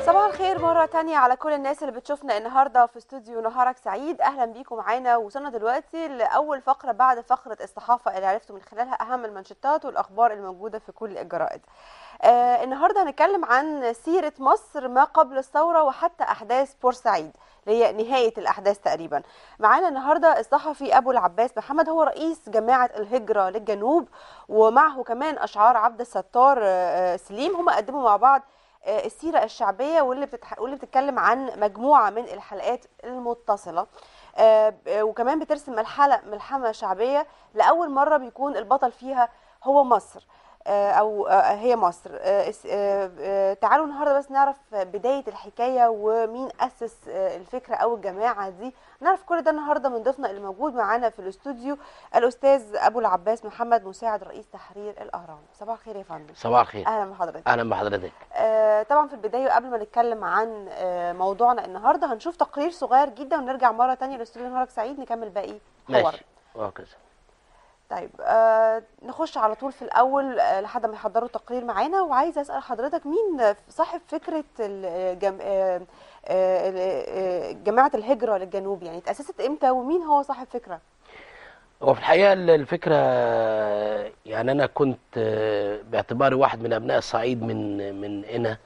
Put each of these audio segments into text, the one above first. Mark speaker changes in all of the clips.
Speaker 1: صباح الخير مرة تانية على كل الناس اللي بتشوفنا النهاردة في استوديو نهارك سعيد أهلا بيكم معانا وصلنا دلوقتي لأول فقرة بعد فقرة الصحافة اللي عرفتوا من خلالها أهم المنشطات والأخبار الموجودة في كل الجرائد آه النهاردة هنتكلم عن سيرة مصر ما قبل الثورة وحتى أحداث بورسعيد اللي هي نهاية الأحداث تقريبا معانا النهاردة الصحفي أبو العباس محمد هو رئيس جماعة الهجرة للجنوب ومعه كمان أشعار عبد الستار آه سليم هم قدموا مع بعض آه، السيرة الشعبية واللي بتتح... واللي بتتكلم عن مجموعة من الحلقات المتصلة آه، ب- وكمان بترسم ملحمة ملحمة شعبية لأول مرة بيكون البطل فيها هو مصر آه، أو آه، هي مصر آه، اس- آه، آه، تعالوا النهاردة بس نعرف بداية الحكاية ومين أسس آه، الفكرة أو الجماعة دي نعرف كل ده النهاردة من ضيفنا اللي موجود معانا في الاستوديو الأستاذ أبو العباس محمد مساعد رئيس تحرير الأهرام صباح الخير يا فندم
Speaker 2: صباح الخير
Speaker 1: أهلا بحضرتك
Speaker 2: اهلا بحضرتك
Speaker 1: آه، طبعا في البدايه قبل ما نتكلم عن آه، موضوعنا النهارده هنشوف تقرير صغير جدا ونرجع مره تانية لاستوديو نهارك سعيد نكمل باقي حوار
Speaker 2: ماشي وهكذا
Speaker 1: طيب آه نخش على طول في الاول آه لحد ما يحضروا التقرير معانا وعايزه اسال حضرتك مين صاحب فكره الجم... آه آه آه، جماعه الهجره للجنوب يعني اتاسست امتى ومين هو صاحب فكره
Speaker 2: هو في الحقيقه الفكره يعني انا كنت آه، باعتباري واحد من ابناء الصعيد من من هنا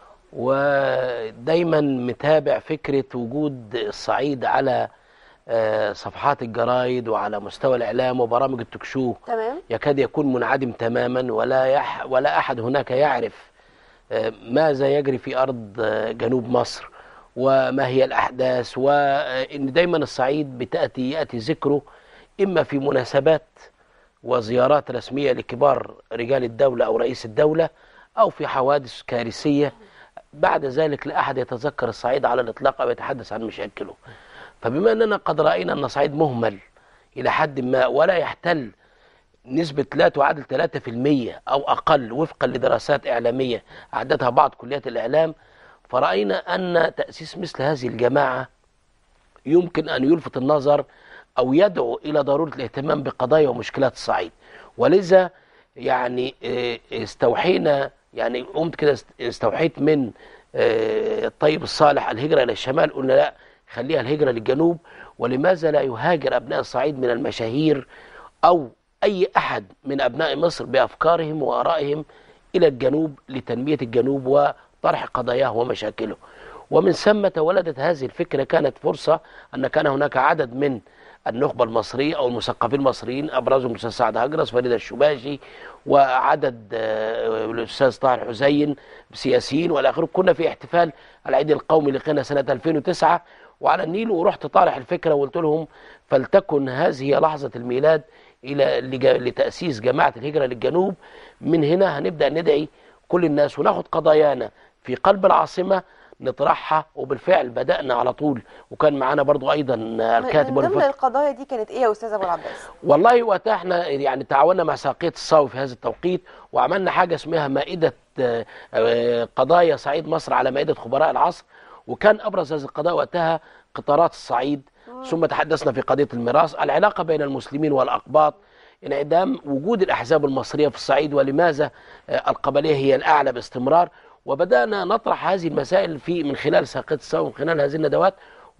Speaker 2: ودايما متابع فكره وجود الصعيد على آه، صفحات الجرايد وعلى مستوى الاعلام وبرامج التوك شو
Speaker 1: تمام
Speaker 2: يكاد يكون منعدم تماما ولا يح ولا احد هناك يعرف آه، ماذا يجري في ارض آه، جنوب مصر وما هي الاحداث وان دايما الصعيد بتاتي ياتي ذكره اما في مناسبات وزيارات رسميه لكبار رجال الدوله او رئيس الدوله او في حوادث كارثيه بعد ذلك لا احد يتذكر الصعيد على الاطلاق او يتحدث عن مشاكله فبما اننا قد راينا ان الصعيد مهمل الى حد ما ولا يحتل نسبة لا تعادل 3% أو أقل وفقا لدراسات إعلامية أعدتها بعض كليات الإعلام فرأينا أن تأسيس مثل هذه الجماعة يمكن أن يلفت النظر أو يدعو إلى ضرورة الاهتمام بقضايا ومشكلات الصعيد ولذا يعني آه، استوحينا يعني قمت كده است- استوحيت من آه، الطيب الصالح الهجرة إلى الشمال قلنا لا خليها الهجرة للجنوب ولماذا لا يهاجر أبناء الصعيد من المشاهير أو أي أحد من أبناء مصر بأفكارهم وآرائهم إلى الجنوب لتنمية الجنوب وطرح قضاياه ومشاكله ومن ثم تولدت هذه الفكرة كانت فرصة أن كان هناك عدد من النخبة المصرية أو المثقفين المصريين أبرزهم الأستاذ سعد هجرس فريدة الشباشي وعدد آه، الأستاذ طاهر حسين سياسيين والى اخره كنا في احتفال العيد القومي لقنا سنة 2009 وعلى النيل ورحت طارح الفكرة وقلت لهم فلتكن هذه هي لحظة الميلاد إلى لج- لتأسيس جماعة الهجرة للجنوب من هنا هنبدأ ندعي كل الناس وناخد قضايانا في قلب العاصمة نطرحها وبالفعل بدأنا على طول وكان معانا برضو أيضا الكاتب
Speaker 1: من ضمن
Speaker 2: والمفكر
Speaker 1: القضايا دي كانت ايه يا استاذ ابو العباس
Speaker 2: والله وقتها احنا يعني تعاوننا مع ساقية الصاوي في هذا التوقيت وعملنا حاجة اسمها مائدة آه، آه، قضايا صعيد مصر على مائدة خبراء العصر وكان أبرز هذه القضايا وقتها قطارات الصعيد ثم تحدثنا في قضية الميراث العلاقة بين المسلمين والأقباط انعدام وجود الأحزاب المصرية في الصعيد ولماذا آه، القبلية هي الأعلى باستمرار وبدأنا نطرح هذه المسائل في من خلال ساقية الصاوي ومن خلال هذه الندوات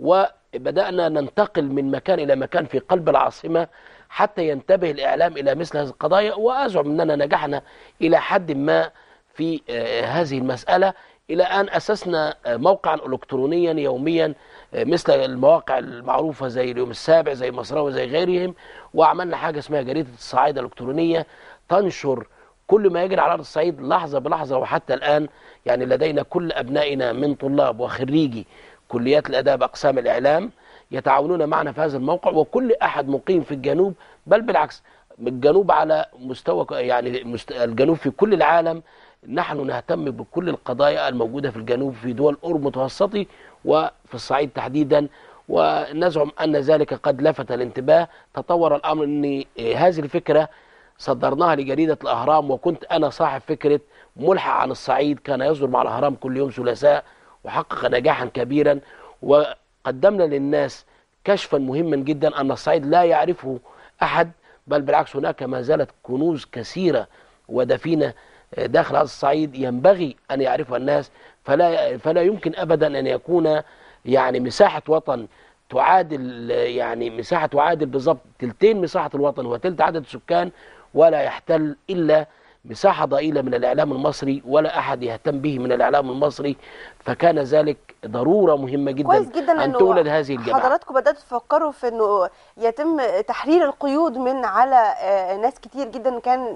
Speaker 2: وبدأنا ننتقل من مكان إلى مكان في قلب العاصمة حتى ينتبه الإعلام إلى مثل هذه القضايا وأزعم أننا نجحنا إلى حد ما في آه، هذه المسألة إلى أن أسسنا آه، موقعا إلكترونيا يوميا آه، مثل المواقع المعروفة زي اليوم السابع زي مصراوي زي غيرهم وعملنا حاجة اسمها جريدة الصعايدة الإلكترونية تنشر كل ما يجري على أرض الصعيد لحظة بلحظة وحتى الآن يعني لدينا كل أبنائنا من طلاب وخريجي كليات الآداب أقسام الإعلام يتعاونون معنا في هذا الموقع وكل أحد مقيم في الجنوب بل بالعكس الجنوب على مستوى يعني مست- الجنوب في كل العالم نحن نهتم بكل القضايا الموجودة في الجنوب في دول قرب متوسطي وفي الصعيد تحديدا ونزعم أن ذلك قد لفت الانتباه تطور الأمر أن هذه الفكرة صدرناها لجريدة الأهرام وكنت أنا صاحب فكرة ملحق عن الصعيد كان يصدر مع الأهرام كل يوم ثلاثاء وحقق نجاحا كبيرا وقدمنا للناس كشفا مهما جدا أن الصعيد لا يعرفه أحد بل بالعكس هناك ما زالت كنوز كثيرة ودفينة داخل هذا الصعيد ينبغي أن يعرفها الناس فلا فلا يمكن أبدا أن يكون يعني مساحة وطن تعادل يعني مساحة تعادل بالضبط تلتين مساحة الوطن وتلت عدد السكان ولا يحتل إلا مساحة ضئيلة من الإعلام المصري ولا أحد يهتم به من الإعلام المصري فكان ذلك ضرورة مهمة جدا
Speaker 1: كويس جدا
Speaker 2: أن
Speaker 1: انه
Speaker 2: تولد هذه الجماعة
Speaker 1: حضراتكم بداتوا تفكروا في انه يتم تحرير القيود من على آه، ناس كتير جدا كان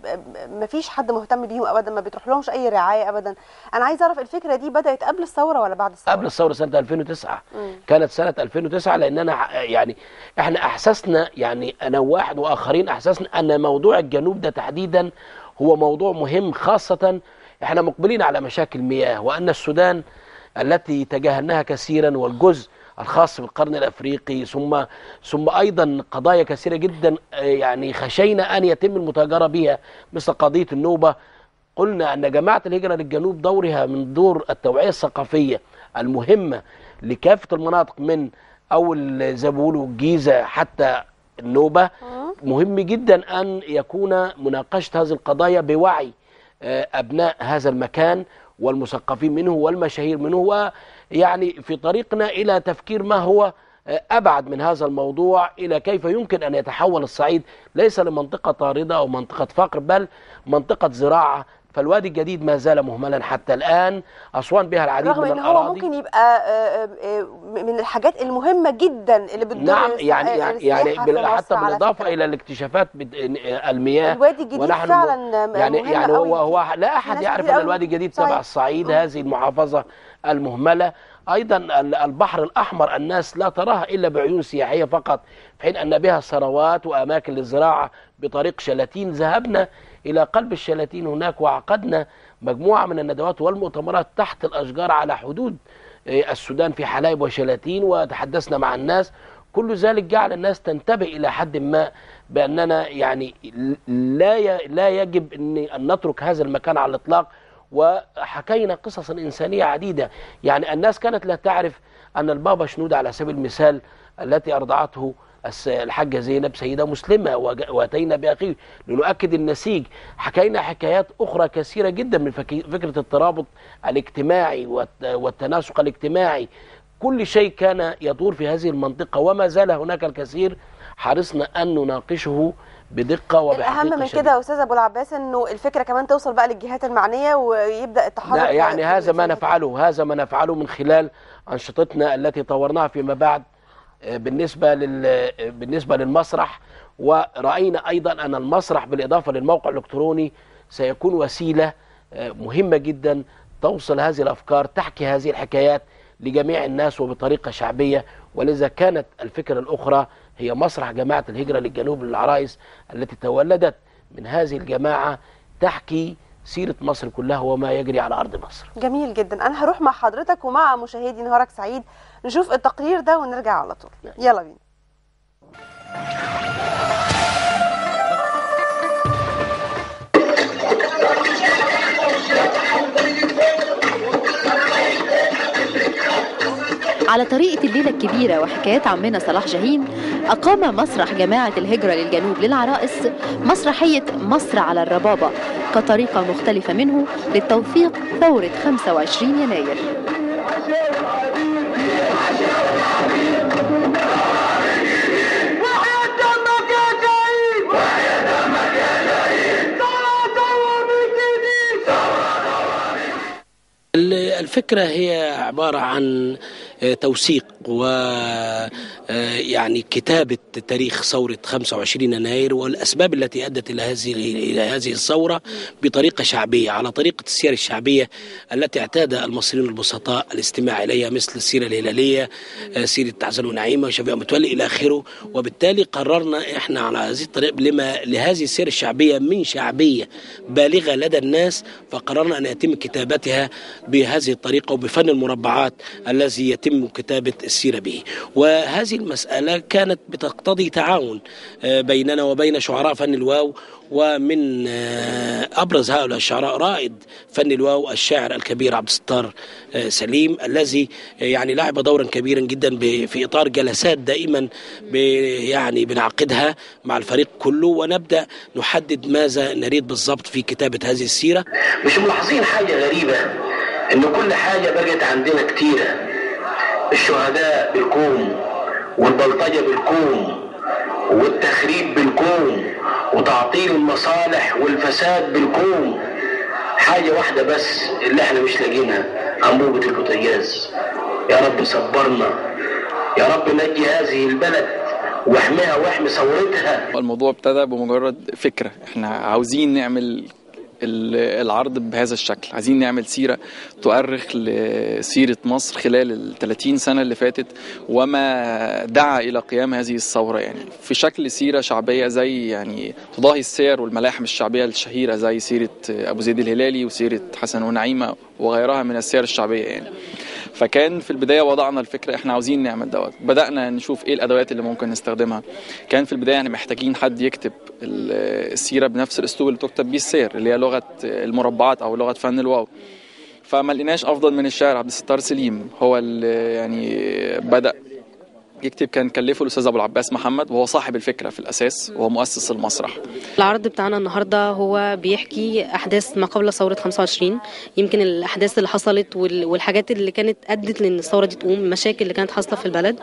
Speaker 1: ما فيش حد مهتم بيهم ابدا ما بيتروح لهمش اي رعايه ابدا انا عايزه اعرف الفكره دي بدات قبل الثوره ولا بعد الثوره
Speaker 2: قبل الثورة سنة 2009
Speaker 1: مم.
Speaker 2: كانت سنة 2009 لأننا ح- يعني احنا أحسسنا يعني أنا واحد وآخرين أحسسنا أن موضوع الجنوب ده تحديدا هو موضوع مهم خاصة احنا مقبلين على مشاكل مياه وأن السودان التي تجاهلناها كثيرا والجزء الخاص بالقرن الافريقي ثم ثم ايضا قضايا كثيره جدا آه، يعني خشينا ان يتم المتاجره بها مثل قضيه النوبه قلنا ان جماعه الهجره للجنوب دورها من دور التوعيه الثقافيه المهمه لكافه المناطق من اول زي ما بيقولوا الجيزه حتى النوبه
Speaker 1: مم.
Speaker 2: مهم جدا ان يكون مناقشه هذه القضايا بوعي آه، ابناء هذا المكان والمثقفين منه والمشاهير منه ويعني في طريقنا الى تفكير ما هو آه، ابعد من هذا الموضوع الى كيف يمكن ان يتحول الصعيد ليس لمنطقه طارده او منطقه فقر بل منطقه زراعه فالوادي الجديد ما زال مهملا حتى الان اسوان بها العديد
Speaker 1: رغم
Speaker 2: من
Speaker 1: ان هو
Speaker 2: الاراضي
Speaker 1: ممكن يبقى آه، آه، آه، من الحاجات المهمه جدا اللي بتدور
Speaker 2: نعم
Speaker 1: الس-
Speaker 2: يعني يعني, يعني
Speaker 1: السياحة في
Speaker 2: بال-
Speaker 1: مصر
Speaker 2: حتى
Speaker 1: على
Speaker 2: بالاضافه
Speaker 1: فكرة.
Speaker 2: الى الاكتشافات بت- المياه
Speaker 1: الوادي الجديد
Speaker 2: ونحن
Speaker 1: فعلا
Speaker 2: يعني
Speaker 1: مهم
Speaker 2: يعني
Speaker 1: قوي.
Speaker 2: هو هو لا
Speaker 1: في
Speaker 2: احد
Speaker 1: ناس
Speaker 2: يعرف
Speaker 1: كتير
Speaker 2: ان
Speaker 1: قوي.
Speaker 2: الوادي الجديد
Speaker 1: صحيح.
Speaker 2: تبع الصعيد
Speaker 1: مم.
Speaker 2: هذه المحافظه المهمله ايضا ال- البحر الاحمر الناس لا تراها الا بعيون سياحيه فقط في حين ان بها ثروات واماكن للزراعه بطريق شلاتين ذهبنا الى قلب الشلاتين هناك وعقدنا مجموعه من الندوات والمؤتمرات تحت الاشجار على حدود آه، السودان في حلايب وشلاتين وتحدثنا مع الناس كل ذلك جعل الناس تنتبه الى حد ما باننا يعني لا ي- لا يجب ان ان نترك هذا المكان على الاطلاق وحكينا قصصا انسانيه عديده يعني الناس كانت لا تعرف ان البابا شنود على سبيل المثال التي ارضعته الس- الحاجه زينب سيده مسلمه وج- واتينا باخيه لنؤكد النسيج حكينا حكايات اخرى كثيره جدا من فك- فكره الترابط الاجتماعي والت- والتناسق الاجتماعي كل شيء كان يدور في هذه المنطقه وما زال هناك الكثير حرصنا ان نناقشه بدقه وبحقيقه
Speaker 1: الاهم من
Speaker 2: شديدة.
Speaker 1: كده يا استاذ ابو العباس انه الفكره كمان توصل بقى للجهات المعنيه ويبدا التحرك
Speaker 2: لا يعني
Speaker 1: في-
Speaker 2: هذا
Speaker 1: في
Speaker 2: ما
Speaker 1: الحتة.
Speaker 2: نفعله هذا ما نفعله من خلال أنشطتنا التي طورناها فيما بعد آه، بالنسبة لل آه، بالنسبة للمسرح ورأينا أيضا أن المسرح بالإضافة للموقع الإلكتروني سيكون وسيلة آه، مهمة جدا توصل هذه الأفكار تحكي هذه الحكايات لجميع الناس وبطريقة شعبية ولذا كانت الفكرة الأخرى هي مسرح جماعة الهجرة للجنوب للعرايس التي تولدت من هذه الجماعة تحكي سيرة مصر كلها وما يجري على أرض مصر
Speaker 1: جميل جدا انا هروح مع حضرتك ومع مشاهدي نهارك سعيد نشوف التقرير ده ونرجع على طول يلا بينا
Speaker 3: على طريقة الليلة الكبيرة وحكايات عمنا صلاح جاهين أقام مسرح جماعة الهجرة للجنوب للعرائس مسرحية مصر على الربابة كطريقة مختلفة منه للتوثيق ثورة 25 يناير
Speaker 2: ال- الفكرة هي عبارة عن آه، توثيق و آه، يعني كتابة تاريخ ثورة 25 يناير والأسباب التي أدت إلى هذه إلى هذه الثورة بطريقة شعبية على طريقة السير الشعبية التي اعتاد المصريون البسطاء الاستماع إليها مثل السيرة الهلالية آه، سيرة عزل ونعيمة وشفيع متولي إلى آخره وبالتالي قررنا إحنا على هذه الطريقة لما لهذه السيرة الشعبية من شعبية بالغة لدى الناس فقررنا أن يتم كتابتها بهذا بهذه الطريقة وبفن المربعات الذي يتم كتابة السيرة به وهذه المسألة كانت بتقتضي تعاون آه، بيننا وبين شعراء فن الواو ومن آه، ابرز هؤلاء الشعراء رائد فن الواو الشاعر الكبير عبد الستار آه، سليم الذي آه، يعني لعب دورا كبيرا جدا ب- في اطار جلسات دائما ب- يعني بنعقدها مع الفريق كله ونبدا نحدد ماذا نريد بالضبط في كتابه هذه السيره
Speaker 4: مش ملاحظين حاجة غريبة إن كل حاجة بقت عندنا كتيرة الشهداء بالكوم والبلطجة بالكوم والتخريب بالكوم وتعطيل المصالح والفساد بالكوم حاجة واحدة بس اللي احنا مش لاقينها أنبوبة البوتاجاز يا رب صبرنا يا رب نجي هذه البلد واحميها واحمي ثورتها
Speaker 5: الموضوع ابتدى بمجرد فكرة احنا عاوزين نعمل ال- العرض بهذا الشكل عايزين نعمل سيرة تؤرخ لسيرة مصر خلال ال 30 سنة اللي فاتت وما دعا إلى قيام هذه الثورة يعني في شكل سيرة شعبية زي يعني تضاهي السير والملاحم الشعبية الشهيرة زي سيرة أبو زيد الهلالي وسيرة حسن ونعيمة وغيرها من السير الشعبية يعني فكان في البدايه وضعنا الفكره احنا عاوزين نعمل دوت بدانا نشوف ايه الادوات اللي ممكن نستخدمها كان في البدايه احنا محتاجين حد يكتب ال- السيره بنفس الاسلوب اللي تكتب بيه السير اللي هي لغه المربعات او لغه فن الواو فما لقيناش افضل من الشاعر عبد الستار سليم هو اللي يعني بدا يكتب كان كلفه الاستاذ ابو العباس محمد وهو صاحب الفكره في الاساس وهو مؤسس المسرح
Speaker 6: العرض بتاعنا النهارده هو بيحكي احداث ما قبل ثوره 25 يمكن الاحداث اللي حصلت وال- والحاجات اللي كانت ادت لان الثوره دي تقوم المشاكل اللي كانت حاصله في البلد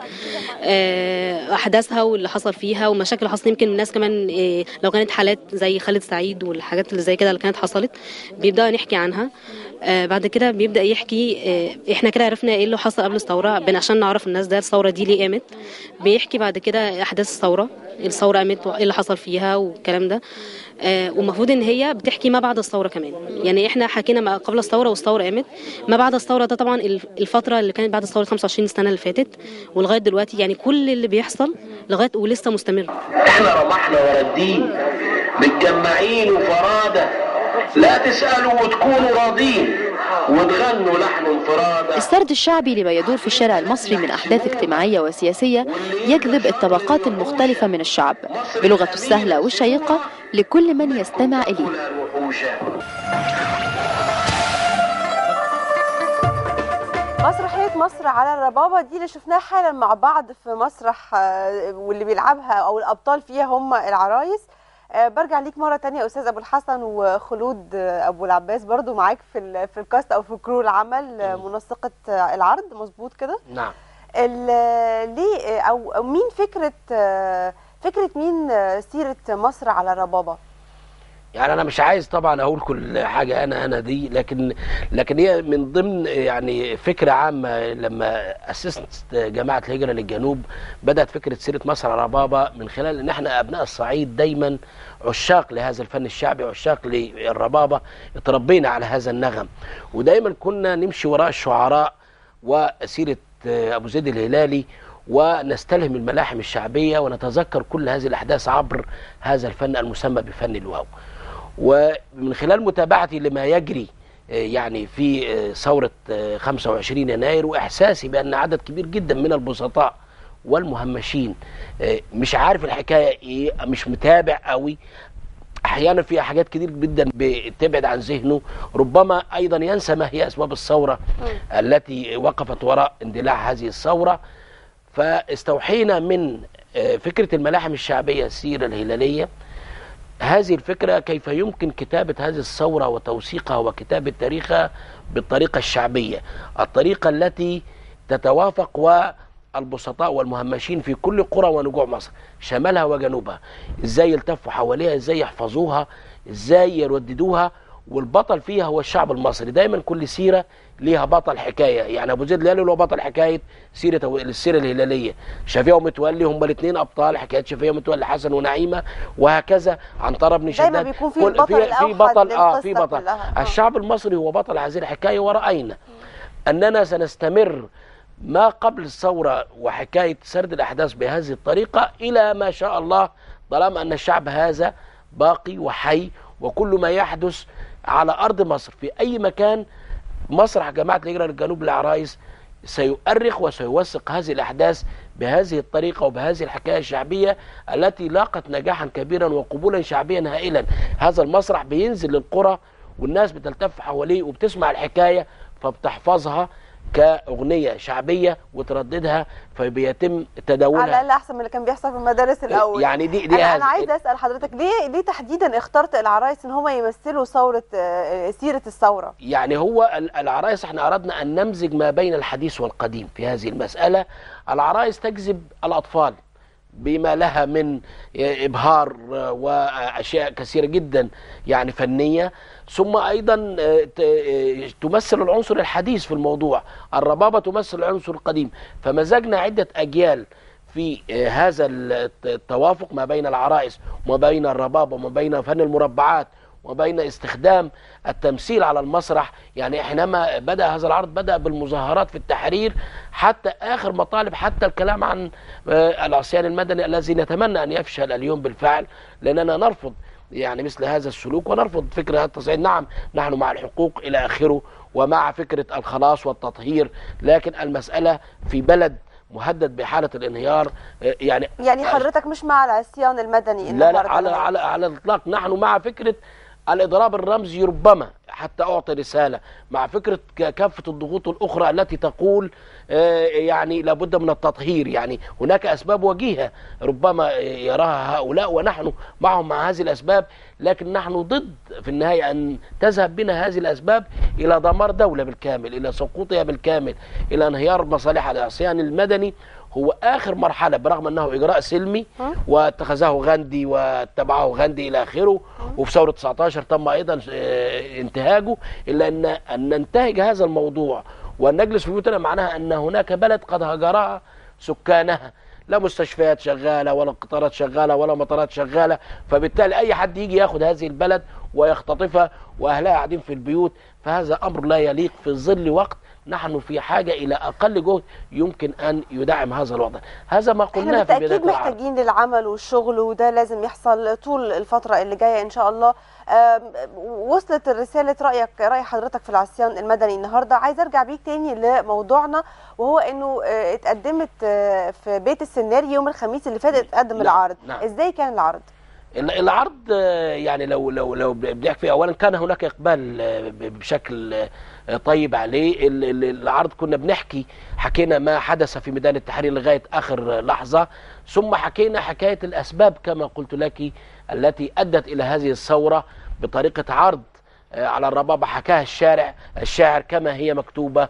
Speaker 6: آه، احداثها واللي حصل فيها ومشاكل اللي حصلت يمكن الناس كمان آه، لو كانت حالات زي خالد سعيد والحاجات اللي زي كده اللي كانت حصلت بيبدا نحكي عنها آه، بعد كده بيبدا يحكي آه، احنا كده عرفنا ايه اللي حصل قبل الثوره بين عشان نعرف الناس ده الثوره دي ليه قامت بيحكي بعد كده احداث الثوره الثوره قامت وايه اللي حصل فيها والكلام ده آه، والمفروض ان هي بتحكي ما بعد الثوره كمان يعني احنا حكينا ما قبل الثوره والثوره قامت ما بعد الثوره ده طبعا الف- الفتره اللي كانت بعد الثوره 25 سنه اللي فاتت ولغايه دلوقتي يعني كل اللي بيحصل لغايه ولسه مستمر
Speaker 4: احنا رمحنا ورا الدين متجمعين وفرادة لا تسألوا وتكونوا راضين وتغنوا لحن انفرادة
Speaker 3: السرد الشعبي لما يدور في الشارع المصري من أحداث اجتماعية وسياسية يجذب الطبقات المختلفة من الشعب بلغته السهلة والشيقة لكل من يستمع إليه
Speaker 4: كلها الوحوشة
Speaker 1: مسرحية مصر على الربابة دي اللي شفناها حالا مع بعض في مسرح آه، واللي بيلعبها أو الأبطال فيها هم العرايس آه، برجع ليك مرة تانية أستاذ أبو الحسن وخلود آه، أبو العباس برضو معاك في ال- في الكاست أو في كرو العمل آه، منسقة آه، العرض مظبوط كده
Speaker 2: نعم
Speaker 1: ال- ليه آه، أو أو مين فكرة آه، فكرة مين آه، سيرة مصر على الربابة
Speaker 2: يعني انا مش عايز طبعا اقول كل حاجه انا انا دي لكن لكن هي من ضمن يعني فكره عامه لما اسست جماعه الهجره للجنوب بدات فكره سيره مصر على ربابه من خلال ان احنا ابناء الصعيد دايما عشاق لهذا الفن الشعبي عشاق للربابه اتربينا على هذا النغم ودايما كنا نمشي وراء الشعراء وسيره ابو زيد الهلالي ونستلهم الملاحم الشعبيه ونتذكر كل هذه الاحداث عبر هذا الفن المسمى بفن الواو. ومن خلال متابعتي لما يجري آه، يعني في آه، ثورة آه، 25 يناير وإحساسي بأن عدد كبير جدا من البسطاء والمهمشين آه، مش عارف الحكاية إيه مش متابع قوي احيانا في حاجات كتير جدا بتبعد عن ذهنه ربما ايضا ينسى ما هي اسباب الثوره التي وقفت وراء اندلاع هذه الثوره فاستوحينا من آه، فكره الملاحم الشعبيه السيره الهلاليه هذه الفكرة كيف يمكن كتابة هذه الثورة وتوثيقها وكتابة تاريخها بالطريقة الشعبية الطريقة التي تتوافق والبسطاء والمهمشين في كل قرى ونجوع مصر شمالها وجنوبها ازاي يلتفوا حواليها ازاي يحفظوها ازاي يرددوها والبطل فيها هو الشعب المصري دايما كل سيرة ليها بطل حكاية يعني ابو زيد الهلالي هو بطل حكاية سيرة السيرة الهلالية شفيع ومتولي هم الاثنين ابطال حكاية شفيع ومتولي حسن ونعيمة وهكذا عنترة بن
Speaker 1: دايما
Speaker 2: شداد
Speaker 1: بيكون في
Speaker 2: كل-
Speaker 1: البطل
Speaker 2: في
Speaker 1: الأوحد
Speaker 2: بطل اه في
Speaker 1: للقصة
Speaker 2: بطل
Speaker 1: كلها. آه.
Speaker 2: الشعب المصري هو بطل هذه الحكاية ورأينا أننا سنستمر ما قبل الثورة وحكاية سرد الأحداث بهذه الطريقة إلى ما شاء الله طالما أن الشعب هذا باقي وحي وكل ما يحدث على أرض مصر في أي مكان مسرح جماعه الهجره للجنوب العرايس سيؤرخ وسيوثق هذه الاحداث بهذه الطريقه وبهذه الحكايه الشعبيه التي لاقت نجاحا كبيرا وقبولا شعبيا هائلا هذا المسرح بينزل للقرى والناس بتلتف حواليه وبتسمع الحكايه فبتحفظها كأغنية شعبية وترددها فبيتم
Speaker 1: على
Speaker 2: تداولها
Speaker 1: الاقل احسن من اللي كان بيحصل في المدارس الاول
Speaker 2: يعني دي دي
Speaker 1: انا
Speaker 2: هذا-
Speaker 1: انا عايزه اسال حضرتك ليه ليه تحديدا اخترت العرايس ان هم يمثلوا ثوره آه، سيره الثوره
Speaker 2: يعني هو ال- العرايس احنا اردنا ان نمزج ما بين الحديث والقديم في هذه المساله العرايس تجذب الاطفال بما لها من ابهار واشياء كثيره جدا يعني فنيه ثم ايضا آه، ت- آه، تمثل العنصر الحديث في الموضوع الربابه تمثل العنصر القديم فمزجنا عده اجيال في آه، هذا الت- التوافق ما بين العرائس وما بين الربابه وما بين فن المربعات وبين استخدام التمثيل على المسرح يعني حينما بدا هذا العرض بدا بالمظاهرات في التحرير حتى اخر مطالب حتى الكلام عن آه، العصيان المدني الذي نتمنى ان يفشل اليوم بالفعل لاننا نرفض يعني مثل هذا السلوك ونرفض فكره التصعيد نعم نحن مع الحقوق الى اخره ومع فكره الخلاص والتطهير لكن المساله في بلد مهدد بحاله الانهيار آه، يعني
Speaker 1: يعني حضرتك مش مع العصيان المدني
Speaker 2: لا لا
Speaker 1: النهاردة
Speaker 2: على
Speaker 1: نهائي.
Speaker 2: على على الاطلاق نحن مع فكره الاضراب الرمزي ربما حتى اعطي رساله مع فكره ك- كافه الضغوط الاخرى التي تقول آه، يعني لابد من التطهير يعني هناك اسباب وجيهه ربما يراها هؤلاء ونحن معهم مع هذه الاسباب لكن نحن ضد في النهايه ان تذهب بنا هذه الاسباب الى دمار دوله بالكامل الى سقوطها بالكامل الى انهيار مصالح العصيان المدني هو اخر مرحله برغم انه اجراء سلمي واتخذه غاندي واتبعه غاندي الى اخره وفي ثوره 19 تم ايضا آه، انتهاجه الا ان ان ننتهج هذا الموضوع وان نجلس في بيوتنا معناها ان هناك بلد قد هجرها سكانها لا مستشفيات شغاله ولا قطارات شغاله ولا مطارات شغاله فبالتالي اي حد يجي ياخد هذه البلد ويختطفها واهلها قاعدين في البيوت فهذا امر لا يليق في ظل وقت نحن في حاجه الى اقل جهد يمكن ان يدعم هذا الوضع هذا ما
Speaker 1: احنا
Speaker 2: قلناه في بدايه
Speaker 1: بالتاكيد
Speaker 2: العرض
Speaker 1: محتاجين للعمل والشغل وده لازم يحصل طول الفتره اللي جايه ان شاء الله آم، وصلت رساله رايك راي حضرتك في العصيان المدني النهارده عايز ارجع بيك تاني لموضوعنا وهو انه آه، اتقدمت آه، في بيت السيناريو يوم الخميس اللي فات اتقدم
Speaker 2: نعم،
Speaker 1: العرض
Speaker 2: نعم.
Speaker 1: ازاي كان العرض
Speaker 2: ال- العرض آه، يعني لو لو لو بنحكي فيه اولا كان هناك اقبال آه، ب- بشكل آه، طيب عليه ال- ال- العرض كنا بنحكي حكينا ما حدث في ميدان التحرير لغايه اخر لحظه ثم حكينا حكايه الاسباب كما قلت لك التي ادت الى هذه الثوره بطريقه عرض آه، على الربابه حكاها الشارع الشاعر كما هي مكتوبه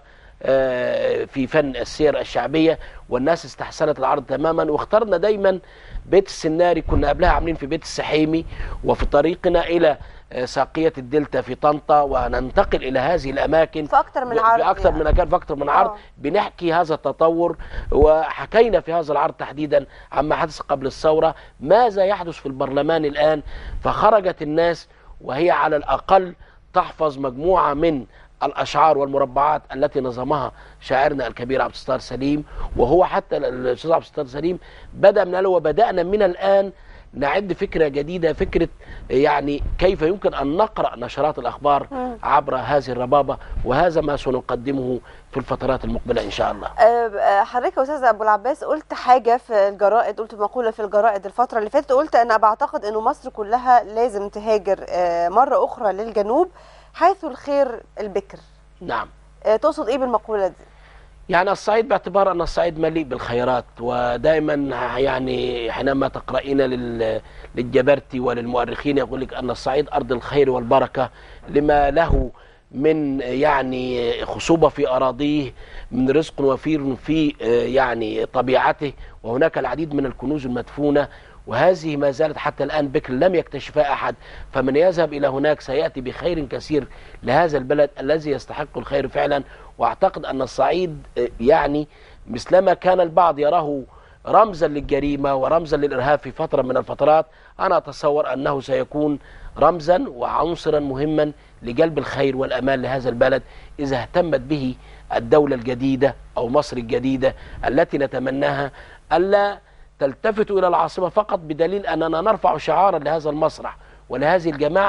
Speaker 2: آه، في فن السير الشعبيه والناس استحسنت العرض تماما واخترنا دايما بيت السناري كنا قبلها عاملين في بيت السحيمي وفي طريقنا الى آه، ساقية الدلتا في طنطا وننتقل إلى هذه الأماكن
Speaker 1: في أكتر من
Speaker 2: ب-
Speaker 1: عرض
Speaker 2: في أكثر
Speaker 1: يعني.
Speaker 2: من مكان في أكثر من عرض
Speaker 1: آه.
Speaker 2: بنحكي هذا التطور وحكينا في هذا العرض تحديدا عما حدث قبل الثورة ماذا يحدث في البرلمان الآن فخرجت الناس وهي على الأقل تحفظ مجموعة من الأشعار والمربعات التي نظمها شاعرنا الكبير عبد الستار سليم وهو حتى الأستاذ عبد الستار سليم بدأ من الأول وبدأنا من الآن نعد فكرة جديدة فكرة يعني كيف يمكن أن نقرأ نشرات الأخبار عبر هذه الربابة وهذا ما سنقدمه في الفترات المقبلة إن شاء الله
Speaker 1: آه، آه، حضرتك يا استاذ ابو العباس قلت حاجه في الجرائد قلت مقوله في الجرائد الفتره اللي فاتت قلت انا بعتقد انه مصر كلها لازم تهاجر آه، مره اخرى للجنوب حيث الخير البكر
Speaker 2: نعم
Speaker 1: آه، تقصد ايه بالمقوله دي
Speaker 2: يعني الصعيد باعتبار أن الصعيد مليء بالخيرات ودائما يعني حينما تقرأين لل- للجبرتي وللمؤرخين يقول لك أن الصعيد أرض الخير والبركة لما له من يعني خصوبة في أراضيه من رزق وفير في آه، يعني طبيعته وهناك العديد من الكنوز المدفونة وهذه ما زالت حتى الآن بكر لم يكتشفها أحد فمن يذهب إلى هناك سيأتي بخير كثير لهذا البلد الذي يستحق الخير فعلا وأعتقد أن الصعيد آه، يعني مثلما كان البعض يراه رمزا للجريمة ورمزا للإرهاب في فترة من الفترات أنا أتصور أنه سيكون رمزا وعنصرا مهما لجلب الخير والأمان لهذا البلد إذا اهتمت به الدولة الجديدة أو مصر الجديدة التي نتمناها ألا تلتفت إلى العاصمة فقط بدليل أننا نرفع شعارا لهذا المسرح ولهذه الجماعة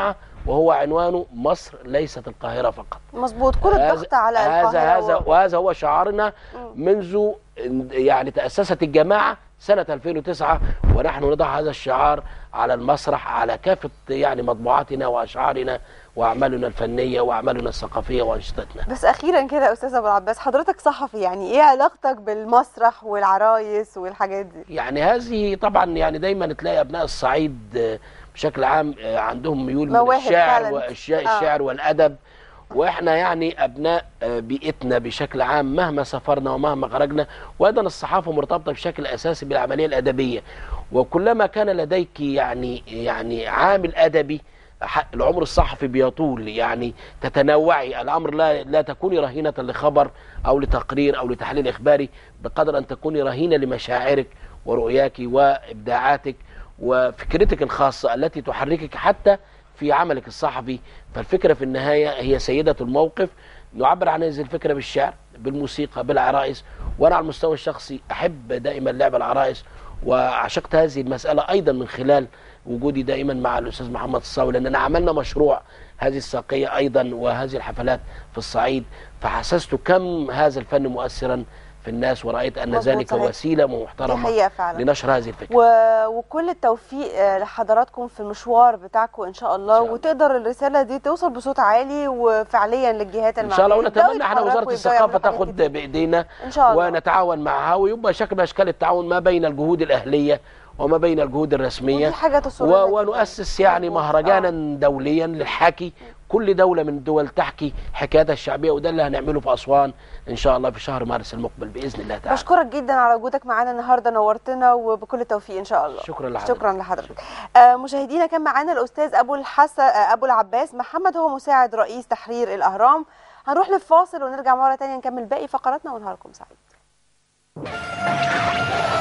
Speaker 2: وهو عنوانه مصر ليست القاهره فقط
Speaker 1: مظبوط كل الضغط على
Speaker 2: هذا
Speaker 1: القاهره
Speaker 2: هذا
Speaker 1: و-
Speaker 2: وهذا هو شعارنا
Speaker 1: مم.
Speaker 2: منذ يعني تأسست الجماعة سنة 2009 ونحن نضع هذا الشعار على المسرح على كافة يعني مطبوعاتنا وأشعارنا وأعمالنا الفنية وأعمالنا الثقافية وأنشطتنا
Speaker 1: بس اخيرا كده يا استاذ ابو العباس حضرتك صحفي يعني ايه علاقتك بالمسرح والعرايس والحاجات دي
Speaker 2: يعني هذه طبعا يعني دايما تلاقي أبناء الصعيد آه، بشكل عام آه، عندهم ميول من
Speaker 1: مواهب
Speaker 2: الشعر
Speaker 1: فعلاً.
Speaker 2: والشعر
Speaker 1: آه.
Speaker 2: الشعر والأدب واحنا يعني ابناء آه، بيئتنا بشكل عام مهما سافرنا ومهما خرجنا وايضا الصحافه مرتبطه بشكل اساسي بالعمليه الادبيه وكلما كان لديك يعني يعني عامل ادبي ح- العمر الصحفي بيطول يعني تتنوعي الامر لا لا تكوني رهينه لخبر او لتقرير او لتحليل اخباري بقدر ان تكوني رهينه لمشاعرك ورؤياك وابداعاتك وفكرتك الخاصه التي تحركك حتى في عملك الصحفي فالفكره في النهايه هي سيده الموقف نعبر عن هذه الفكره بالشعر بالموسيقى بالعرائس وانا على المستوى الشخصي احب دائما لعب العرائس وعشقت هذه المساله ايضا من خلال وجودي دائما مع الاستاذ محمد الصاوي لاننا عملنا مشروع هذه الساقيه ايضا وهذه الحفلات في الصعيد فحسست كم هذا الفن مؤثرا في الناس ورايت ان
Speaker 1: مظبوط،
Speaker 2: ذلك
Speaker 1: صحيح.
Speaker 2: وسيله
Speaker 1: دي
Speaker 2: محترمه
Speaker 1: حقيقه فعلا
Speaker 2: لنشر هذه الفكره
Speaker 1: و... وكل التوفيق آه، لحضراتكم في المشوار بتاعكم ان شاء الله
Speaker 2: إن شاء الله.
Speaker 1: وتقدر الرساله دي توصل بصوت عالي وفعليا للجهات
Speaker 2: ان
Speaker 1: المعنيه
Speaker 2: شاء الله
Speaker 1: يبدأوا
Speaker 2: ونتمنى احنا
Speaker 1: يتحركوا
Speaker 2: وزاره
Speaker 1: ويبدأوا
Speaker 2: الثقافه
Speaker 1: يعملوا حاجات
Speaker 2: تاخد
Speaker 1: جديدة.
Speaker 2: بايدينا
Speaker 1: ان شاء الله
Speaker 2: ونتعاون معها ويبقى شكل من اشكال التعاون ما بين الجهود الاهليه وما بين الجهود الرسميه
Speaker 1: ودي حاجه تسر
Speaker 2: و- ونؤسس يعني مهرجانا دوليا للحكي كل دولة من الدول تحكي حكايتها الشعبية وده اللي هنعمله في أسوان إن شاء الله في شهر مارس المقبل بإذن الله تعالى
Speaker 1: بشكرك جدا على وجودك معانا النهارده نورتنا وبكل التوفيق ان شاء الله
Speaker 2: شكرا لحضرتك
Speaker 1: شكرا لحضرتك آه مشاهدينا كان معانا الاستاذ ابو الحسن آه ابو العباس محمد هو مساعد رئيس تحرير الاهرام هنروح للفاصل ونرجع مره تانية نكمل باقي فقراتنا ونهاركم سعيد